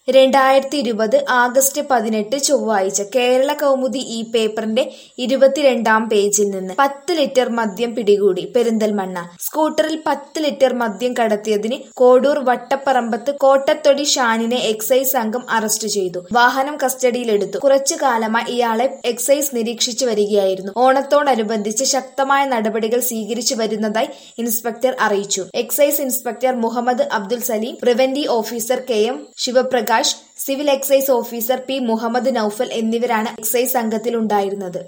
രണ്ടായിരത്തി ഇരുപത് ആഗസ്റ്റ് പതിനെട്ട് ചൊവ്വാഴ്ച കേരള കൗമുദി ഈ പേപ്പറിന്റെ ഇരുപത്തിരണ്ടാം പേജിൽ നിന്ന് പത്ത് ലിറ്റർ മദ്യം പിടികൂടി പെരിന്തൽമണ്ണ സ്കൂട്ടറിൽ പത്ത് ലിറ്റർ മദ്യം കടത്തിയതിന് കോഡൂർ വട്ടപ്പറമ്പത്ത് കോട്ടത്തൊടി ഷാനിനെ എക്സൈസ് സംഘം അറസ്റ്റ് ചെയ്തു വാഹനം കസ്റ്റഡിയിലെടുത്തു കുറച്ചു കാലമായി ഇയാളെ എക്സൈസ് നിരീക്ഷിച്ചു വരികയായിരുന്നു ഓണത്തോടനുബന്ധിച്ച് ശക്തമായ നടപടികൾ സ്വീകരിച്ചു വരുന്നതായി ഇൻസ്പെക്ടർ അറിയിച്ചു excise inspector Muhammad Abdul Saleem preventive officer K M Sivaprakash civil excise officer P Muhammad Noufal എന്നിവരാണ് എക്സൈസ് സംഘത്തിലുണ്ടായിരുന്നത്